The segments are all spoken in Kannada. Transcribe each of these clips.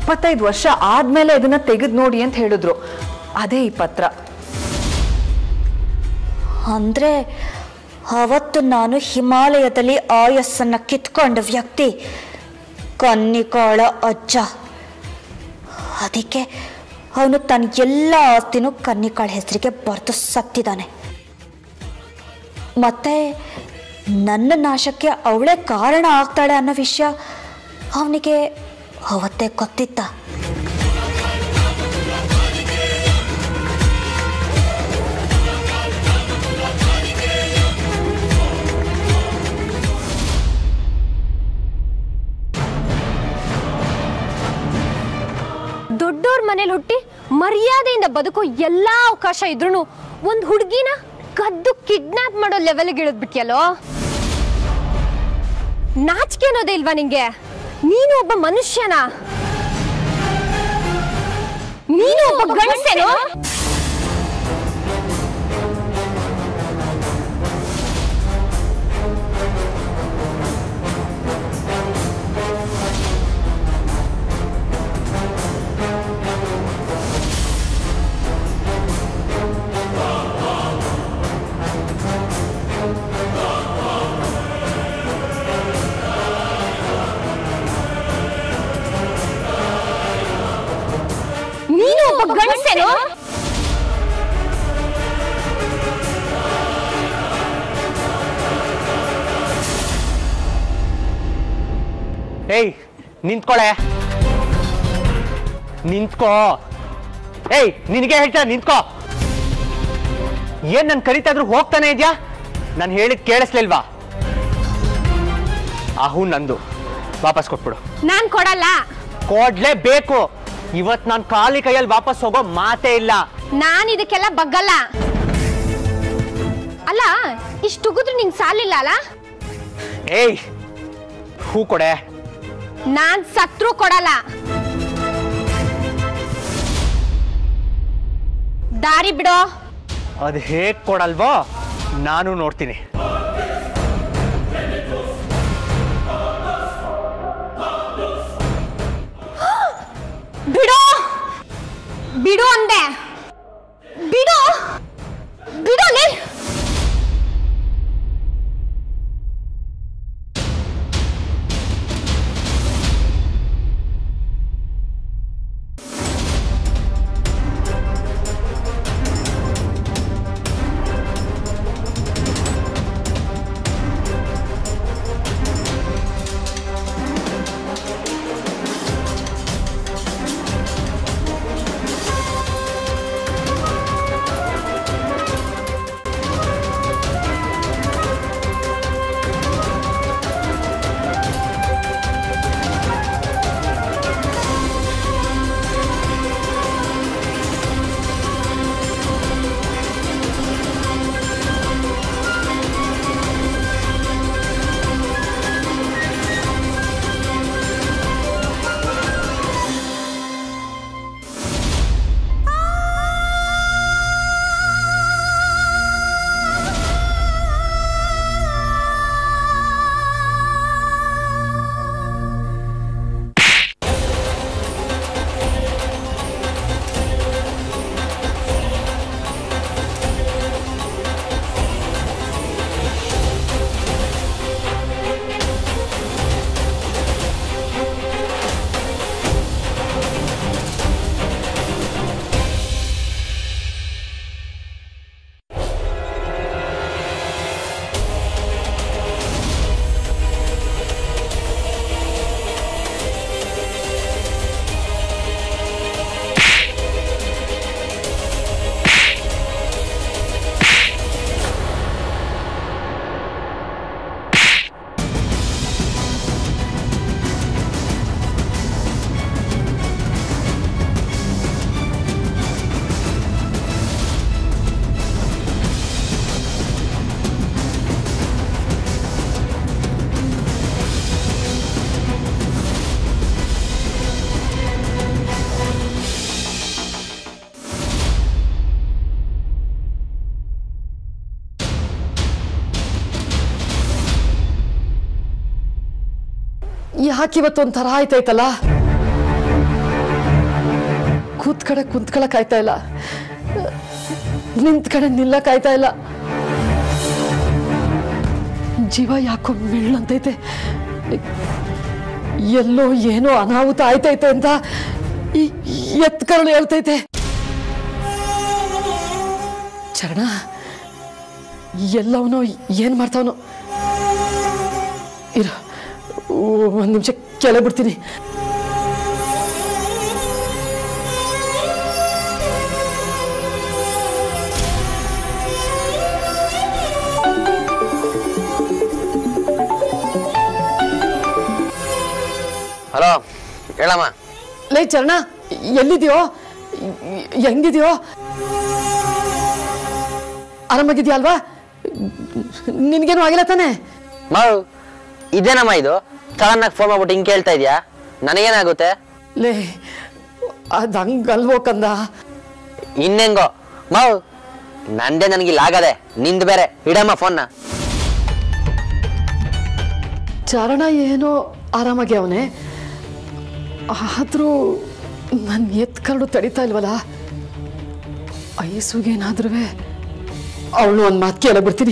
ಇಪ್ಪತ್ತೈದು ವರ್ಷ ಆದ್ಮೇಲೆ ಇದನ್ನ ತೆಗೆದು ನೋಡಿ ಅಂತ ಹೇಳಿದ್ರು ಅದೇ ಈ ಪತ್ರ ಅಂದ್ರೆ ಅವತ್ತು ನಾನು ಹಿಮಾಲಯದಲ್ಲಿ ಆಯಸ್ಸನ್ನ ಕಿತ್ಕೊಂಡ ವ್ಯಕ್ತಿ ಕನ್ನಿಕಾಳ ಅಜ್ಜ ಅದಕ್ಕೆ ಅವನು ತನ್ನ ಎಲ್ಲ ಆಸ್ತಿನೂ ಕನ್ನಿಕಾಳ ಹೆಸರಿಗೆ ಬರೆದು ಸತ್ತಿದ್ದಾನೆ ಮತ್ತೆ ನನ್ನ ನಾಶಕ್ಕೆ ಅವಳೇ ಕಾರಣ ಆಗ್ತಾಳೆ ಅನ್ನೋ ವಿಷಯ ಅವನಿಗೆ ಅವತ್ತೇ ಗೊತ್ತಿತ್ತ ದೊಡ್ಡೋರ್ ಮನೇಲಿ ಹುಟ್ಟಿ ಮರ್ಯಾದೆಯಿಂದ ಬದುಕೋ ಎಲ್ಲಾ ಅವಕಾಶ ಇದ್ರೂ ಒಂದ್ ಹುಡುಗಿನ ಕದ್ದು ಕಿಡ್ನಾಪ್ ಮಾಡೋ ಲೆವೆಲ್ಗೆ ಇಳಿದ್ಬಿಟ್ಯಲ್ಲೋ ನಾಚಿಕೆ ಅನ್ನೋದೇ ಇಲ್ವಾ ನಿಂಗೆ ನೀನು ಒಬ್ಬ ಮನುಷ್ಯನ ನೀನು ಒಬ್ಬ ಗಂಡಸೇನೋ ನೀನು ಒಬ್ಬ ಗಂಡಸೇನೋ ಏಯ್ ನಿಂತ್ಕೊಳೆ ನಿಂತ್ಕೋ ಏಯ್ ನಿನಗೆ ಹೇಳ್ತಾ ನಿಂತ್ಕೋ ಏನ್ ನನ್ ಕರಿತಾ ಇದ್ರು ಹೋಗ್ತಾನೆ ಇದ್ಯಾ ನಾನು ಹೇಳಿದ್ ಕೇಳಿಸ್ಲಿಲ್ವಾ ಅಹು ನಂದು ವಾಪಸ್ ಕೊಟ್ಬಿಡು ನಾನ್ ಕೊಡಲ್ಲ ಕೊಡ್ಲೇಬೇಕು ಇವತ್ ನಾನ್ ಖಾಲಿ ಕೈಯಲ್ಲಿ ವಾಪಸ್ ಹೋಗೋ ಮಾತೇ ಇಲ್ಲ ನಾನ್ ಇದಕ್ಕೆಲ್ಲ ಬಗ್ಗಲ್ಲ ಅಲ್ಲ ಇಷ್ಟುಗಿದ್ರು ನಿಂಗ್ ಸಾಲಿಲ್ಲ ಅಲ್ಲ ಏಯ್ ಹೂ ಕೊಡೆ ನಾನ್ ಸತ್ರು ಕೊಡಲ್ಲ ದಾರಿ ಬಿಡೋ ಅದು ಹೇಗ್ ಕೊಡಲ್ವೋ ನಾನು ನೋಡ್ತೀನಿ ಬಿಡೋ ಬಿಡು ಅಂದೆ ಬಿಡು ಬಿಡು ಲೇ. ಯಾಕಿವತ್ತೊಂಥರ ಆಯ್ತಾಯ್ತಲ್ಲ ಕೂತ್ ಕಡೆ ಕುಂತ್ಕೊಳಕ್ ಆಯ್ತಾ ಇಲ್ಲ ನಿಂತ್ ಕಡೆ ನಿಲ್ಲಕ್ ಆಯ್ತಾ ಇಲ್ಲ ಜೀವ ಯಾಕೋ ಮಿಳ್ಳಂತೈತೆ ಎಲ್ಲೋ ಏನೋ ಅನಾಹುತ ಆಯ್ತೈತೆ ಅಂತ ಈ ಎತ್ಕರಳು ಹೇಳ್ತೈತೆ ಚರಣ ಎಲ್ಲವನೋ ಏನ್ ಮಾಡ್ತಾವನು ಇರು ಒಂದು ನಿಮಿಷ ಕೆಳ ಬಿಡ್ತೀನಿ ಹಲೋ ಹೇಳಮ್ಮ ಲೈ ಚರಣ ಎಲ್ಲಿದ್ಯೋ ಹೆಂಗಿದ್ಯೋ ಆರಾಮಾಗಿದ್ಯಾ ಅಲ್ವಾ ನಿನ್ಗೇನು ಆಗಿಲ್ಲ ತಾನೆ ಮಾವು ಇದೇನಮ್ಮ ಇದು ಸಡನ್ನಾಗಿ ಫೋನ್ ಮಾಡ್ಬಿಟ್ಟು ಹಿಂಗೆ ಕೇಳ್ತಾ ಇದೆಯಾ ನನಗೇನಾಗುತ್ತೆ ಲೇ ಅದು ಹಂಗಲ್ವೋ ಕಂದ ಇನ್ನೆಂಗೋ ಮಾವು ನಂದೇ ನನಗಿಲ್ಲ ಆಗದೆ ನಿಂದು ಬೇರೆ ಇಡಮ್ಮ ಫೋನ್ನ ಚರಣ ಏನೋ ಆರಾಮಾಗಿ ಅವನೇ ಆದರೂ ನನ್ನ ಎತ್ ಕರಡು ತಡಿತಾ ಇಲ್ವಲ್ಲ ಐಸುಗೇನಾದ್ರೂ ಅವಳು ಒಂದು ಮಾತು ಕೇಳ ಬಿಡ್ತೀನಿ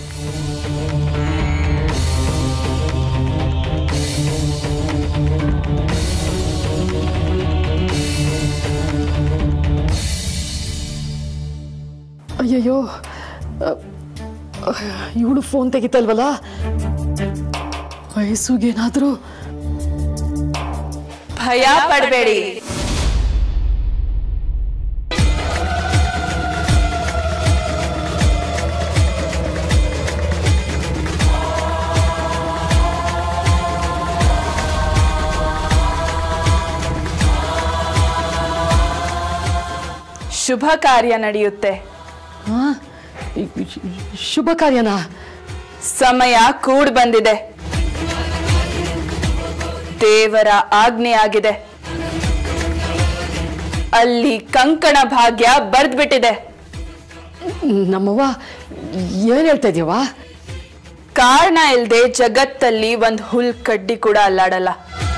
ಅಯ್ಯಯ್ಯೋ ಇವಳು ಫೋನ್ ತೆಗಿತಲ್ವಲ್ಲ ವಯಸ್ಸುಗೇನಾದ್ರೂ ಭಯ ಪಡಬೇಡಿ ಶುಭ ಕಾರ್ಯ ನಡೆಯುತ್ತೆ ಆ, ಶುಭ ಕಾರ್ಯನಾ ಸಮಯ ಕೂಡ್ ಬಂದಿದೆ ದೇವರ ಆಜ್ಞೆ ಆಗಿದೆ ಅಲ್ಲಿ ಕಂಕಣ ಭಾಗ್ಯ ಬರ್ದ್ಬಿಟ್ಟಿದೆ ನಮ್ಮವ್ವ ಏನ್ ಹೇಳ್ತಾ ಇದೀಯವ್ವ ಕಾರಣ ಇಲ್ದೆ ಜಗತ್ತಲ್ಲಿ ಒಂದ್ ಹುಲ್ ಕಡ್ಡಿ ಕೂಡ ಅಲ್ಲಾಡಲ್ಲ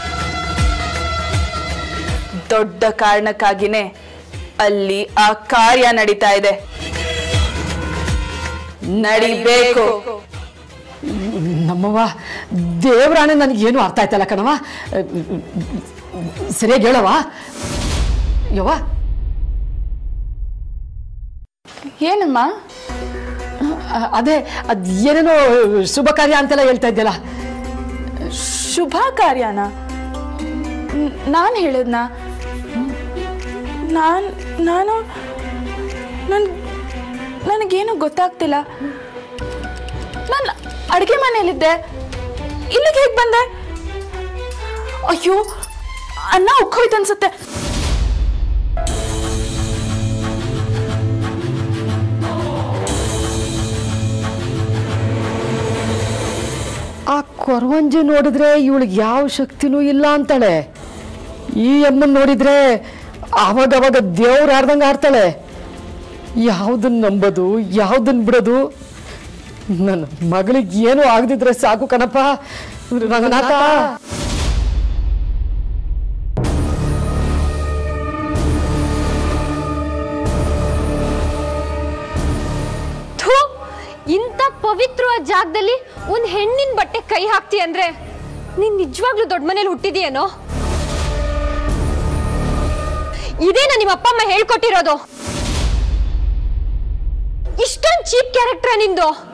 ದೊಡ್ಡ ಕಾರಣಕ್ಕಾಗಿನೇ ಅಲ್ಲಿ ಆ ಕಾರ್ಯ ನಡೀತಾ ಇದೆ ನಡಿಬೇಕು ನಮ್ಮವ್ವ ದೇವ್ರಾಣೆ ನನಗೇನು ಅರ್ಥ ಆಯ್ತಲ್ಲ ಕಣವ ಸರಿಯಾಗಿ ಹೇಳವ ಯವ್ವ ಏನಮ್ಮ ಅ- ಅದೇ ಅದ್ ಏನೇನೋ ಶುಭ ಕಾರ್ಯ ಅಂತೆಲ್ಲ ಹೇಳ್ತಾ ಇದ್ದಲ್ಲ ಶುಭ ಕಾರ್ಯನ ನ್- ನಾನ್ ಹೇಳಿದ್ನ ನಾನ್ ನಾನು ನನ್ ನನಗೇನು ಗೊತ್ತಾಗ್ತಿಲ್ಲ ನಾನು ಅಡುಗೆ ಮನೆಯಲ್ಲಿದ್ದೆ ಇಲ್ಲಿಗೆ ಹೇಗೆ ಬಂದೆ ಅಯ್ಯೋ ಅನ್ನ ಉಕ್ಕೋಯ್ತು ಅನ್ಸುತ್ತೆ ಆ ಕೊರವಂಜಿ ನೋಡಿದ್ರೆ ಇವಳಿಗೆ ಯಾವ ಶಕ್ತಿನೂ ಇಲ್ಲ ಅಂತಾಳೆ ಈ ಅಮ್ಮನ್ ನೋಡಿದ್ರೆ ಅವಾಗವಾಗ ದೇವ್ರ ಆಡ್ದಂಗೆ ಆಡ್ತಾಳೆ ಯಾವ್ದನ್ನ ನಂಬೋದು ಯಾವ್ದನ್ನ ಬಿಡೋದು ನನ್ನ ಮಗಳಿಗೆ ಏನೂ ಆಗದಿದ್ರೆ ಸಾಕು ಕಣಪ್ಪ ರಂಗನಾಥ ಥು ಇಂಥ ಪವಿತ್ರವಾದ ಜಾಗದಲ್ಲಿ ಒಂದ್ ಹೆಣ್ಣಿನ ಬಟ್ಟೆ ಕೈ ಹಾಕ್ತಿ ಅಂದ್ರೆ ನೀನ್ ನಿಜವಾಗ್ಲೂ ದೊಡ್ಡ ಮನೇಲಿ ಹುಟ್ಟಿದೀಯೇನೋ ಇದೇನ ನಿಮ್ಮ ಅಪ್ಪ ಅಮ್ಮ ಹೇಳ್ಕೊಟ್ಟಿರೋದು ಇಷ್ಟೊಂದು ಚೀಪ್ ಕ್ಯಾರೆಕ್ಟರ್ ನಿಂದು